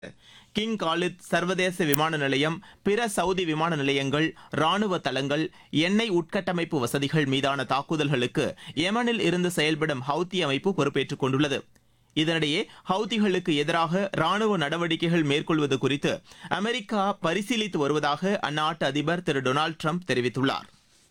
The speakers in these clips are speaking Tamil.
கிங் காலித் சர்வதேச விமான நிலையம் பிற சவுதி விமான நிலையங்கள் ராணுவ தளங்கள் எண்ணெய் உட்கட்டமைப்பு வசதிகள் மீதான தாக்குதல்களுக்கு யெமனில் இருந்து செயல்படும் ஹவுத்தி அமைப்பு பொறுப்பேற்றுக் கொண்டுள்ளது இதனிடையே ஹவுத்திகளுக்கு எதிராக ராணுவ நடவடிக்கைகள் மேற்கொள்வது குறித்து அமெரிக்கா பரிசீலித்து வருவதாக அந்நாட்டு அதிபர் திரு டொனால்டு ட்ரம்ப் தெரிவித்துள்ளார்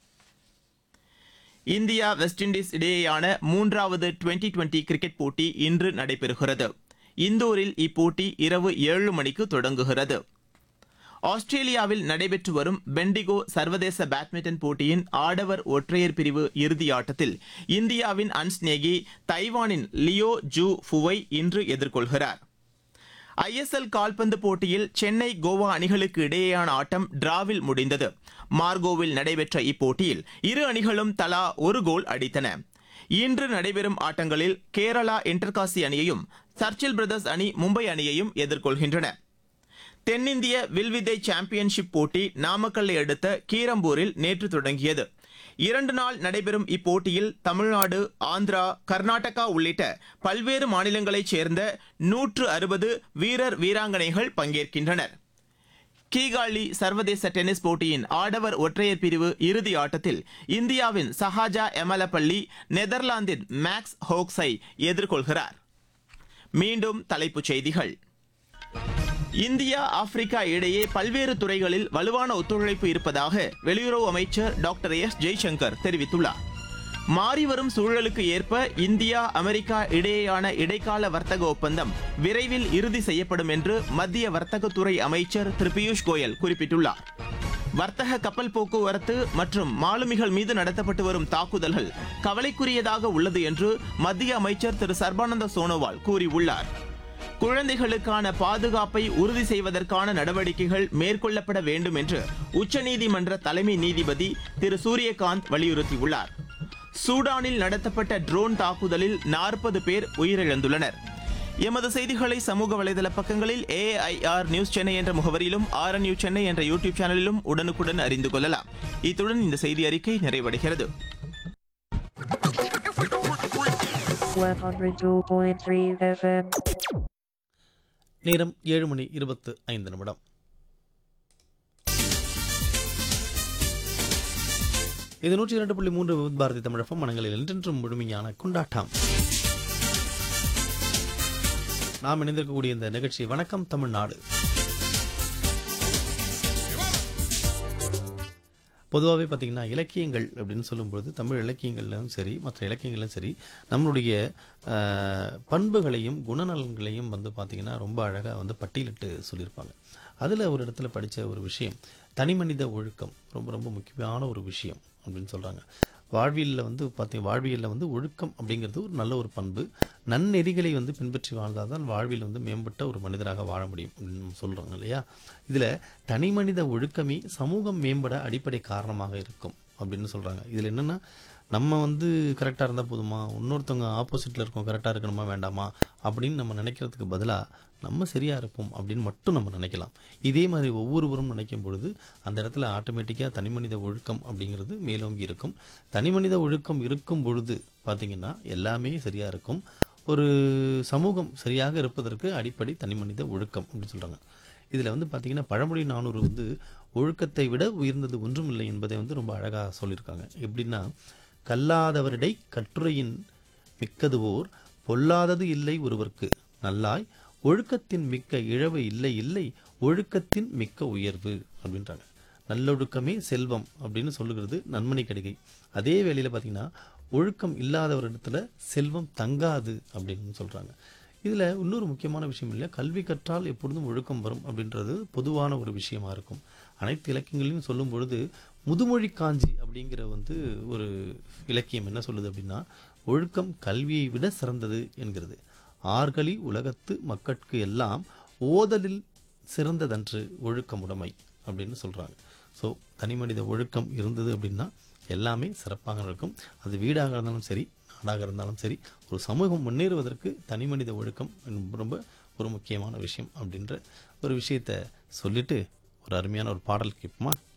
இந்தியா வெஸ்ட் இண்டீஸ் இடையேயான மூன்றாவது டுவெண்டி டுவெண்டி கிரிக்கெட் போட்டி இன்று நடைபெறுகிறது இந்தூரில் இப்போட்டி இரவு ஏழு மணிக்கு தொடங்குகிறது ஆஸ்திரேலியாவில் நடைபெற்று வரும் பெண்டிகோ சர்வதேச பேட்மிண்டன் போட்டியின் ஆடவர் ஒற்றையர் பிரிவு இறுதி ஆட்டத்தில் இந்தியாவின் அன்ஸ்நேகி தைவானின் லியோ ஜூ ஃபுவை இன்று எதிர்கொள்கிறார் ஐஎஸ்எல் கால்பந்து போட்டியில் சென்னை கோவா அணிகளுக்கு இடையேயான ஆட்டம் டிராவில் முடிந்தது மார்கோவில் நடைபெற்ற இப்போட்டியில் இரு அணிகளும் தலா ஒரு கோல் அடித்தன இன்று நடைபெறும் ஆட்டங்களில் கேரளா இன்டர்காசி அணியையும் சர்ச்சில் பிரதர்ஸ் அணி மும்பை அணியையும் எதிர்கொள்கின்றன தென்னிந்திய வில்வித்தை சாம்பியன்ஷிப் போட்டி நாமக்கல்லை அடுத்த கீரம்பூரில் நேற்று தொடங்கியது இரண்டு நாள் நடைபெறும் இப்போட்டியில் தமிழ்நாடு ஆந்திரா கர்நாடகா உள்ளிட்ட பல்வேறு மாநிலங்களைச் சேர்ந்த நூற்று அறுபது வீரர் வீராங்கனைகள் பங்கேற்கின்றனர் கீகாலி சர்வதேச டென்னிஸ் போட்டியின் ஆடவர் ஒற்றையர் பிரிவு இறுதி ஆட்டத்தில் இந்தியாவின் சஹாஜா எமலப்பள்ளி நெதர்லாந்தின் மேக்ஸ் ஹோக்ஸை எதிர்கொள்கிறார் மீண்டும் தலைப்புச் செய்திகள் இந்தியா ஆப்பிரிக்கா இடையே பல்வேறு துறைகளில் வலுவான ஒத்துழைப்பு இருப்பதாக வெளியுறவு அமைச்சர் டாக்டர் எஸ் ஜெய்சங்கர் தெரிவித்துள்ளார் மாறிவரும் சூழலுக்கு ஏற்ப இந்தியா அமெரிக்கா இடையேயான இடைக்கால வர்த்தக ஒப்பந்தம் விரைவில் இறுதி செய்யப்படும் என்று மத்திய வர்த்தகத்துறை அமைச்சர் திரு பியூஷ் கோயல் குறிப்பிட்டுள்ளார் வர்த்தக கப்பல் போக்குவரத்து மற்றும் மாலுமிகள் மீது நடத்தப்பட்டு வரும் தாக்குதல்கள் கவலைக்குரியதாக உள்ளது என்று மத்திய அமைச்சர் திரு சர்பானந்த சோனோவால் கூறியுள்ளார் குழந்தைகளுக்கான பாதுகாப்பை உறுதி செய்வதற்கான நடவடிக்கைகள் மேற்கொள்ளப்பட வேண்டும் என்று உச்சநீதிமன்ற தலைமை நீதிபதி திரு சூரியகாந்த் வலியுறுத்தியுள்ளார் சூடானில் நடத்தப்பட்ட ட்ரோன் தாக்குதலில் நாற்பது பேர் உயிரிழந்துள்ளனர் எமது செய்திகளை சமூக வலைதள பக்கங்களில் ஏஐஆர் நியூஸ் சென்னை என்ற முகவரியிலும் ஆர் நியூஸ் சென்னை என்ற யூடியூப் சேனலிலும் உடனுக்குடன் அறிந்து கொள்ளலாம் இத்துடன் இந்த செய்தி அறிக்கை நிறைவடைகிறது 102.3 FM. நேரம் ஏழு மணி இருபத்து ஐந்து நிமிடம் இது நூற்றி இரண்டு புள்ளி மூன்று விவித் பாரதி தமிழகம் மனங்களில் என்றென்றும் முழுமையான கொண்டாட்டம் நாம் இணைந்திருக்கக்கூடிய இந்த நிகழ்ச்சி வணக்கம் தமிழ்நாடு பொதுவாகவே பார்த்தீங்கன்னா இலக்கியங்கள் அப்படின்னு சொல்லும்பொழுது தமிழ் இலக்கியங்கள்லும் சரி மற்ற இலக்கியங்களும் சரி நம்மளுடைய ஆஹ், பண்புகளையும் குணநலன்களையும் வந்து பார்த்தீங்கன்னா ரொம்ப அழகாக வந்து பட்டியலிட்டு சொல்லியிருப்பாங்க அதில் ஒரு இடத்துல படித்த ஒரு விஷயம் தனிமனித ஒழுக்கம் ரொம்ப ரொம்ப முக்கியமான ஒரு விஷயம் அப்படின்னு சொல்கிறாங்க வாழ்வியலில் வந்து பார்த்தீங்க வாழ்வியலில் வந்து ஒழுக்கம் அப்படிங்கிறது ஒரு நல்ல ஒரு பண்பு நன்னெறிகளை வந்து பின்பற்றி வாழ்ந்தால் தான் வாழ்வில் வந்து மேம்பட்ட ஒரு மனிதராக வாழ முடியும் அப்படின்னு சொல்கிறாங்க இல்லையா இதில் தனிமனித ஒழுக்கமே சமூகம் மேம்பட அடிப்படை காரணமாக இருக்கும் அப்படின்னு சொல்கிறாங்க இதில் என்னென்னா நம்ம வந்து கரெக்டாக இருந்தால் போதுமா இன்னொருத்தவங்க ஆப்போசிட்டில் இருக்கோம் கரெக்டாக இருக்கணுமா வேண்டாமா அப்படின்னு நம்ம நினைக்கிறதுக்கு பதிலாக நம்ம சரியாக இருப்போம் அப்படின்னு மட்டும் நம்ம நினைக்கலாம் இதே மாதிரி ஒவ்வொருவரும் நினைக்கும் பொழுது அந்த இடத்துல ஆட்டோமேட்டிக்காக தனிமனித ஒழுக்கம் அப்படிங்கிறது மேலோங்கி இருக்கும் தனிமனித ஒழுக்கம் இருக்கும் பொழுது பார்த்திங்கன்னா எல்லாமே சரியாக இருக்கும் ஒரு சமூகம் சரியாக இருப்பதற்கு அடிப்படை தனிமனித ஒழுக்கம் அப்படின்னு சொல்கிறாங்க இதில் வந்து பார்த்திங்கன்னா பழமொழி நானூறு வந்து ஒழுக்கத்தை விட உயர்ந்தது ஒன்றும் இல்லை என்பதை வந்து ரொம்ப அழகாக சொல்லியிருக்காங்க எப்படின்னா கல்லாதவரிடை கட்டுரையின் மிக்கது ஓர் பொல்லாதது இல்லை ஒருவர்க்கு நல்லாய் ஒழுக்கத்தின் மிக்க இழவு இல்லை இல்லை ஒழுக்கத்தின் மிக்க உயர்வு அப்படின்றாங்க நல்லொழுக்கமே செல்வம் அப்படின்னு சொல்லுகிறது நன்மணி கடிகை அதே வேளையில் பார்த்தீங்கன்னா ஒழுக்கம் இல்லாதவரிடத்துல செல்வம் தங்காது அப்படின்னு சொல்கிறாங்க இதில் இன்னொரு முக்கியமான விஷயம் இல்லையா கல்வி கற்றால் எப்பொழுதும் ஒழுக்கம் வரும் அப்படின்றது பொதுவான ஒரு விஷயமா இருக்கும் அனைத்து இலக்கியங்களையும் சொல்லும் பொழுது முதுமொழி காஞ்சி அப்படிங்கிற வந்து ஒரு இலக்கியம் என்ன சொல்லுது அப்படின்னா ஒழுக்கம் கல்வியை விட சிறந்தது என்கிறது ஆர்களி உலகத்து மக்கட்கு எல்லாம் ஓதலில் சிறந்ததன்று ஒழுக்கமுடைமை அப்படின்னு சொல்கிறாங்க ஸோ தனிமனித ஒழுக்கம் இருந்தது அப்படின்னா எல்லாமே சிறப்பாக இருக்கும் அது வீடாக இருந்தாலும் சரி நாடாக இருந்தாலும் சரி ஒரு சமூகம் முன்னேறுவதற்கு தனிமனித ஒழுக்கம் ரொம்ப ரொம்ப ஒரு முக்கியமான விஷயம் அப்படின்ற ஒரு விஷயத்தை சொல்லிட்டு ஒரு அருமையான ஒரு பாடல் கேட்போமா